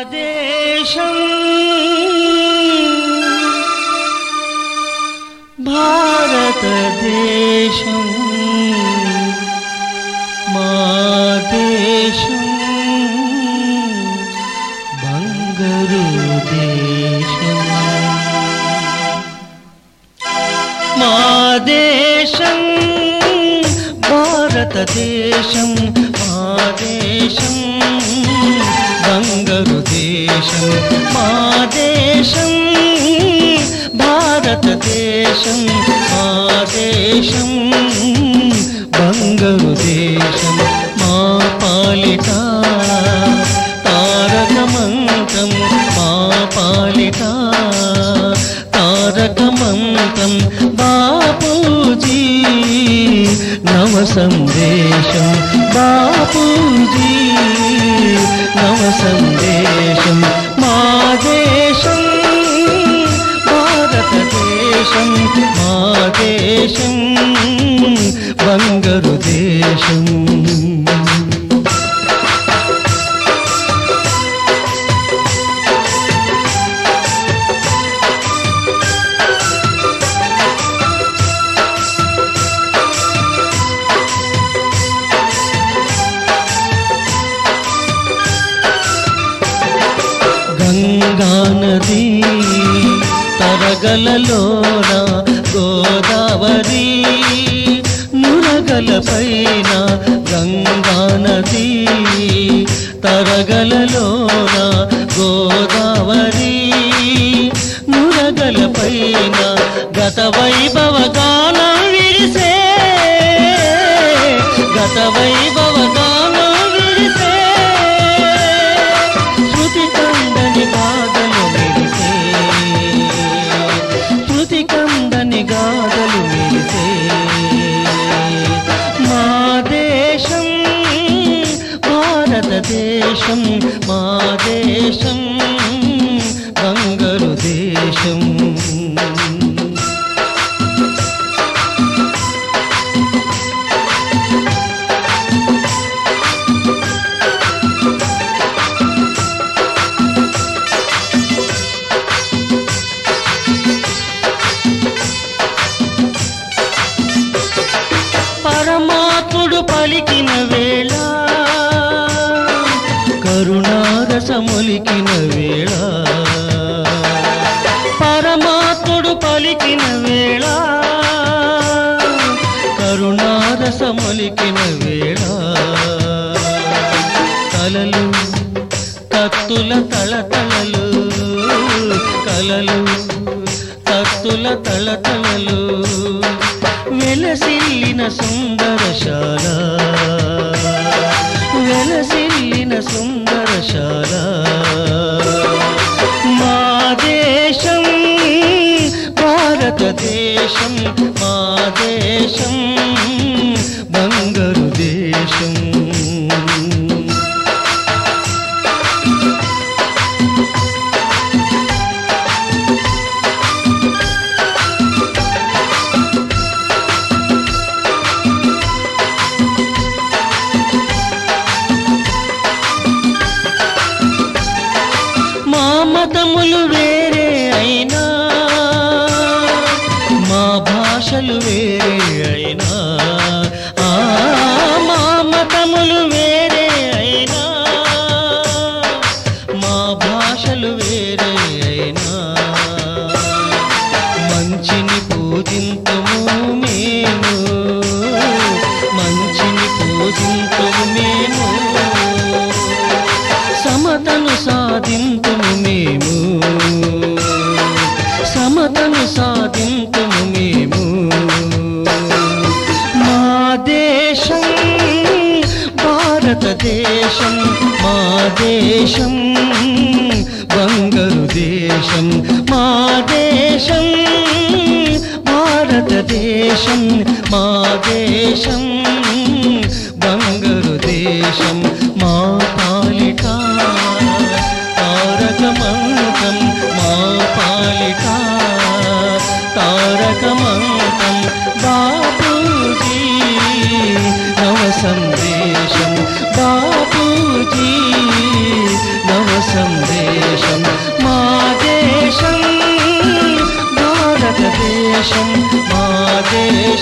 దేశం భారతదేశం మా దేశం బంగారు దేశం మా దేశం భారతదేశం మా దేశం బంగారు దేశం మా దేశం భారతదేశం మా దేశం బంగారు దేశం మా పాలిట తారక మంత్రం మా పాలిట తారక మంత్రం బాపూజీ నవ సందేశం బాపూజీ నవ సందేశం మా దేశం భారతదేశం మా దేశం బంగారు దేశం గంగా నది తరగలలోన గోదావరి నురగల పైన గంగా నది తరగలలోన గోదావరి నురగల పైన గత వైభవ గానం విరిసే గత వైభవ గానం విరిసే శృతి కందని గాథలు మెరిసే శృతి కందని గాథలు మెరిసే మా దేశం భారతదేశం మా దేశం బంగారు దేశం పరమాత్ముడు పలికిన వేళ కరుణారసములికిన వేళ పరమాత్ముడు పలికిన వేళ కరుణారసములికిన వేళ కలలు కత్తుల తళతళలు కలలు కత్తుల తళతళలు వెలసిల్లిన సుందరశాల వెలసిల్లిన సుందరశాల మా దేశం భారతదేశం మా దేశం బంగారు దేశం మా మతములు వేరే అయినా మా భాషలు వేరే అయినా ఆ, మా మతములు వేరే అయినా మా భాషలు వేరే అయినా మంచిని పూజింతుము మేము మంచిని పూజింతుము మేము సమతను సాధింతుము మేము సమతను సాధింతుము మేము మా దేశం భారతదేశం మా దేశం బంగారు దేశం మా దేశం భారతదేశం మా దేశం బంగారు దేశం మా పాలిట తారక మంత్రం మా పాలిట తారక మంత్రం బాపూజీ నవ సందేశం బాపూజీ నవ సందేశం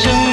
దేశం